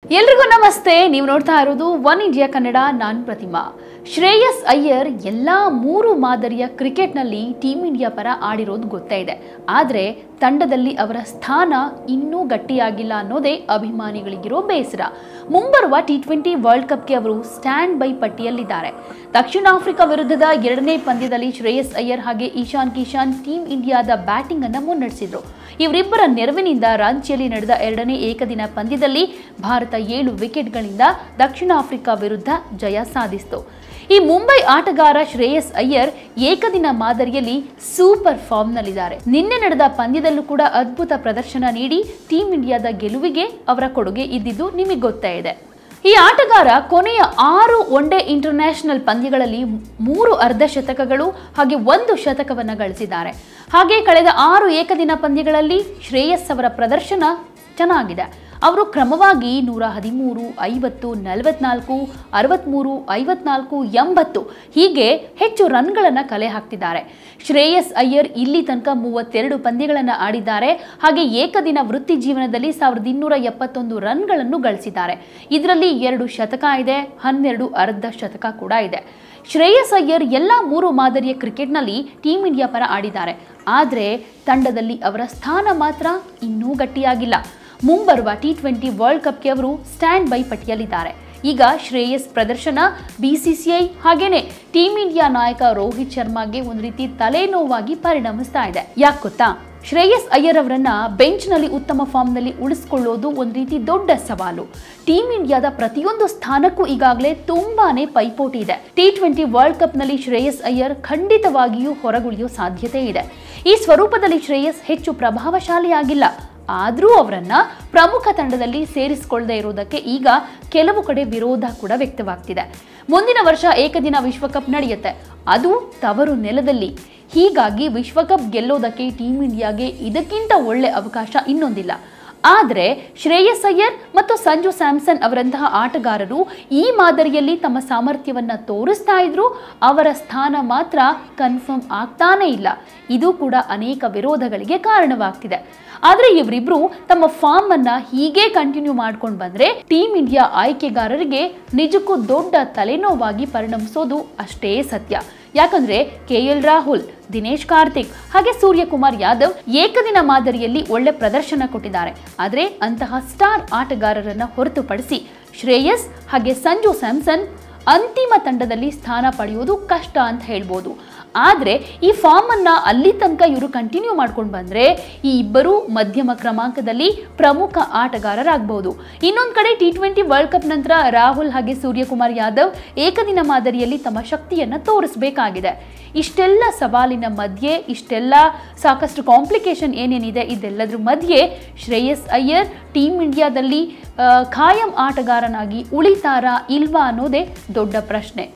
ಎಲ್ರಿಗೂ ನಮಸ್ತೆ ನೀವು ನೋಡ್ತಾ ಇರೋದು ಒನ್ ಇಂಡಿಯಾ ಕನ್ನಡ ನಾನು ಪ್ರತಿಮಾ ಶ್ರೇಯಸ್ ಅಯ್ಯರ್ ಎಲ್ಲ ಮೂರು ಮಾದರಿಯ ಕ್ರಿಕೆಟ್ನಲ್ಲಿ ಟೀಮ್ ಇಂಡಿಯಾ ಪರ ಆಡಿರೋದು ಗೊತ್ತೇ ಇದೆ ಆದರೆ ತಂಡದಲ್ಲಿ ಅವರ ಸ್ಥಾನ ಇನ್ನೂ ಗಟ್ಟಿಯಾಗಿಲ್ಲ ಅನ್ನೋದೇ ಅಭಿಮಾನಿಗಳಿಗಿರೋ ಬೇಸರ ಮುಂಬರುವ ಟಿ ಟ್ವೆಂಟಿ ವರ್ಲ್ಡ್ ಕಪ್ಗೆ ಅವರು ಸ್ಟ್ಯಾಂಡ್ ಬೈ ಪಟ್ಟಿಯಲ್ಲಿದ್ದಾರೆ ದಕ್ಷಿಣ ಆಫ್ರಿಕಾ ವಿರುದ್ಧದ ಎರಡನೇ ಪಂದ್ಯದಲ್ಲಿ ಶ್ರೇಯಸ್ ಅಯ್ಯರ್ ಹಾಗೆ ಈಶಾನ್ ಕಿಶಾನ್ ಟೀಮ್ ಇಂಡಿಯಾದ ಬ್ಯಾಟಿಂಗ್ ಅನ್ನು ಮುನ್ನಡೆಸಿದ್ರು ಇವರಿಬ್ಬರ ನೆರವಿನಿಂದ ರಾಂಚಿಯಲ್ಲಿ ನಡೆದ ಎರಡನೇ ಏಕದಿನ ಪಂದ್ಯದಲ್ಲಿ ಭಾರತ ಏಳು ವಿಕೆಟ್ಗಳಿಂದ ದಕ್ಷಿಣ ಆಫ್ರಿಕಾ ವಿರುದ್ಧ ಜಯ ಸಾಧಿಸಿತು ಈ ಮುಂಬೈ ಆಟಗಾರ ಶ್ರೇಯಸ್ ಅಯ್ಯರ್ ಏಕದಿನ ಮಾದರಿಯಲ್ಲಿ ಸೂಪರ್ ಫಾರ್ಮ್ನಲ್ಲಿದ್ದಾರೆ ನಿನ್ನೆ ನಡೆದ ಪಂದ್ಯದಲ್ಲೂ ಕೂಡ ಅದ್ಭುತ ಪ್ರದರ್ಶನ ನೀಡಿ ಟೀಮ್ ಇಂಡಿಯಾದ ಗೆಲುವಿಗೆ ಅವರ ಕೊಡುಗೆ ಇದ್ದಿದ್ದು ನಿಮಗೆ ಗೊತ್ತೇ ಇದೆ ಈ ಆಟಗಾರ ಕೊನೆಯ ಆರು ಒನ್ಡೇ ಇಂಟರ್ನ್ಯಾಷನಲ್ ಪಂದ್ಯಗಳಲ್ಲಿ ಮೂರು ಅರ್ಧ ಶತಕಗಳು ಹಾಗೆ ಒಂದು ಶತಕವನ್ನು ಗಳಿಸಿದ್ದಾರೆ ಹಾಗೆ ಕಳೆದ ಆರು ಏಕದಿನ ಪಂದ್ಯಗಳಲ್ಲಿ ಶ್ರೇಯಸ್ ಅವರ ಪ್ರದರ್ಶನ ಚೆನ್ನಾಗಿದೆ ಅವರು ಕ್ರಮವಾಗಿ ನೂರ ಹದಿಮೂರು ಐವತ್ತು ನಲವತ್ನಾಲ್ಕು ಅರವತ್ತ್ಮೂರು ಐವತ್ನಾಲ್ಕು ಎಂಬತ್ತು ಹೀಗೆ ಹೆಚ್ಚು ರನ್ಗಳನ್ನು ಕಲೆ ಹಾಕ್ತಿದ್ದಾರೆ ಶ್ರೇಯಸ್ ಅಯ್ಯರ್ ಇಲ್ಲಿ ತನಕ ಮೂವತ್ತೆರಡು ಪಂದ್ಯಗಳನ್ನು ಆಡಿದ್ದಾರೆ ಹಾಗೆ ಏಕದಿನ ವೃತ್ತಿ ಜೀವನದಲ್ಲಿ ಸಾವಿರದ ಇನ್ನೂರ ಎಪ್ಪತ್ತೊಂದು ರನ್ಗಳನ್ನು ಗಳಿಸಿದ್ದಾರೆ ಇದರಲ್ಲಿ ಎರಡು ಶತಕ ಇದೆ ಹನ್ನೆರಡು ಅರ್ಧ ಶತಕ ಕೂಡ ಇದೆ ಶ್ರೇಯಸ್ ಅಯ್ಯರ್ ಎಲ್ಲ ಮೂರು ಮಾದರಿಯ ಕ್ರಿಕೆಟ್ನಲ್ಲಿ ಟೀಮ್ ಇಂಡಿಯಾ ಪರ ಆಡಿದ್ದಾರೆ ಆದರೆ ತಂಡದಲ್ಲಿ ಅವರ ಸ್ಥಾನ ಮಾತ್ರ ಇನ್ನೂ ಗಟ್ಟಿಯಾಗಿಲ್ಲ ಮುಂಬರುವ ಟಿ ಟ್ವೆಂಟಿ ವರ್ಲ್ಡ್ ಕಪ್ಗೆ ಅವರು ಸ್ಟ್ಯಾಂಡ್ ಬೈ ಪಟ್ಟಿಯಲ್ಲಿದ್ದಾರೆ ಈಗ ಶ್ರೇಯಸ್ ಪ್ರದರ್ಶನ ಬಿಸಿಸಿಐ ಹಾಗೇನೆ ಟೀಮ್ ಇಂಡಿಯಾ ನಾಯಕ ರೋಹಿತ್ ಶರ್ಮಾಗೆ ಒಂದು ರೀತಿ ತಲೆನೋವಾಗಿ ಪರಿಣಮಿಸ್ತಾ ಇದೆ ಯಾಕೆ ಗೊತ್ತಾ ಶ್ರೇಯಸ್ ಅಯ್ಯರ್ ಅವರನ್ನ ಬೆಂಚ್ನಲ್ಲಿ ಉತ್ತಮ ಫಾರ್ಮ್ನಲ್ಲಿ ಉಳಿಸ್ಕೊಳ್ಳೋದು ಒಂದು ರೀತಿ ದೊಡ್ಡ ಸವಾಲು ಟೀಮ್ ಇಂಡಿಯಾದ ಪ್ರತಿಯೊಂದು ಸ್ಥಾನಕ್ಕೂ ಈಗಾಗಲೇ ತುಂಬಾನೇ ಪೈಪೋಟಿ ಇದೆ ಟಿ ಟ್ವೆಂಟಿ ವರ್ಲ್ಡ್ ಕಪ್ನಲ್ಲಿ ಶ್ರೇಯಸ್ ಅಯ್ಯರ್ ಖಂಡಿತವಾಗಿಯೂ ಹೊರಗುಳಿಯೋ ಸಾಧ್ಯತೆ ಇದೆ ಈ ಸ್ವರೂಪದಲ್ಲಿ ಶ್ರೇಯಸ್ ಹೆಚ್ಚು ಪ್ರಭಾವಶಾಲಿಯಾಗಿಲ್ಲ ಆದರೂ ಅವರನ್ನ ಪ್ರಮುಖ ತಂಡದಲ್ಲಿ ಸೇರಿಸಿಕೊಳ್ಳದೆ ಇರುವುದಕ್ಕೆ ಈಗ ಕೆಲವು ಕಡೆ ವಿರೋಧ ಕೂಡ ವ್ಯಕ್ತವಾಗ್ತಿದೆ ಮುಂದಿನ ವರ್ಷ ಏಕದಿನ ವಿಶ್ವಕಪ್ ನಡೆಯುತ್ತೆ ಅದು ತವರು ನೆಲದಲ್ಲಿ ಹೀಗಾಗಿ ವಿಶ್ವಕಪ್ ಗೆಲ್ಲೋದಕ್ಕೆ ಟೀಮ್ ಇಂಡಿಯಾಗೆ ಇದಕ್ಕಿಂತ ಒಳ್ಳೆ ಅವಕಾಶ ಇನ್ನೊಂದಿಲ್ಲ ಆದರೆ ಶ್ರೇಯಸ್ ಅಯ್ಯರ್ ಮತ್ತು ಸಂಜು ಸ್ಯಾಮ್ಸನ್ ಅವರಂತಹ ಆಟಗಾರರು ಈ ಮಾದರಿಯಲ್ಲಿ ತಮ್ಮ ಸಾಮರ್ಥ್ಯವನ್ನು ತೋರಿಸ್ತಾ ಇದ್ರು ಅವರ ಸ್ಥಾನ ಮಾತ್ರ ಕನ್ಫರ್ಮ್ ಆಗ್ತಾನೇ ಇಲ್ಲ ಇದು ಕೂಡ ಅನೇಕ ವಿರೋಧಗಳಿಗೆ ಕಾರಣವಾಗ್ತಿದೆ ಆದರೆ ಇವರಿಬ್ರು ತಮ್ಮ ಫಾರ್ಮ್ ಅನ್ನ ಹೀಗೆ ಕಂಟಿನ್ಯೂ ಮಾಡ್ಕೊಂಡು ಬಂದ್ರೆ ಟೀಮ್ ಇಂಡಿಯಾ ಆಯ್ಕೆಗಾರರಿಗೆ ನಿಜಕ್ಕೂ ದೊಡ್ಡ ತಲೆನೋವಾಗಿ ಪರಿಣಮಿಸೋದು ಅಷ್ಟೇ ಸತ್ಯ ಯಾಕಂದ್ರೆ ಕೆ ಎಲ್ ರಾಹುಲ್ ದಿನೇಶ್ ಕಾರ್ತಿಕ್ ಹಾಗೆ ಸೂರ್ಯಕುಮಾರ್ ಯಾದವ್ ಏಕದಿನ ಮಾದರಿಯಲ್ಲಿ ಒಳ್ಳೆ ಪ್ರದರ್ಶನ ಕೊಟ್ಟಿದ್ದಾರೆ ಆದರೆ ಅಂತಹ ಸ್ಟಾರ್ ಆಟಗಾರರನ್ನ ಹೊರತುಪಡಿಸಿ ಶ್ರೇಯಸ್ ಹಾಗೆ ಸಂಜು ಸ್ಯಾಮ್ಸನ್ ಅಂತಿಮ ತಂಡದಲ್ಲಿ ಸ್ಥಾನ ಪಡೆಯೋದು ಕಷ್ಟ ಅಂತ ಹೇಳ್ಬೋದು ಆದರೆ ಈ ಫಾರ್ಮ್ ಅನ್ನ ಅಲ್ಲಿ ತನಕ ಇವರು ಕಂಟಿನ್ಯೂ ಮಾಡ್ಕೊಂಡು ಬಂದ್ರೆ ಈ ಇಬ್ಬರು ಮಧ್ಯಮ ಕ್ರಮಾಂಕದಲ್ಲಿ ಪ್ರಮುಖ ಆಟಗಾರರಾಗಬಹುದು ಇನ್ನೊಂದು ಕಡೆ ಟಿ ಟ್ವೆಂಟಿ ವರ್ಲ್ಡ್ ಕಪ್ ನಂತರ ರಾಹುಲ್ ಹಾಗೆ ಸೂರ್ಯಕುಮಾರ್ ಯಾದವ್ ಏಕದಿನ ಮಾದರಿಯಲ್ಲಿ ತಮ್ಮ ಶಕ್ತಿಯನ್ನು ತೋರಿಸಬೇಕಾಗಿದೆ ಇಷ್ಟೆಲ್ಲ ಸವಾಲಿನ ಮಧ್ಯೆ ಇಷ್ಟೆಲ್ಲ ಸಾಕಷ್ಟು ಕಾಂಪ್ಲಿಕೇಶನ್ ಏನೇನಿದೆ ಇದೆಲ್ಲದ್ರ ಮಧ್ಯೆ ಶ್ರೇಯಸ್ ಅಯ್ಯರ್ ಟೀಮ್ ಇಂಡಿಯಾದಲ್ಲಿ ಆ, ಖಾಯಂ ಆಟಗಾರನಾಗಿ ಉಳಿತಾರಾ ಇಲ್ವಾ ಅನ್ನೋದೇ ದೊಡ್ಡ ಪ್ರಶ್ನೆ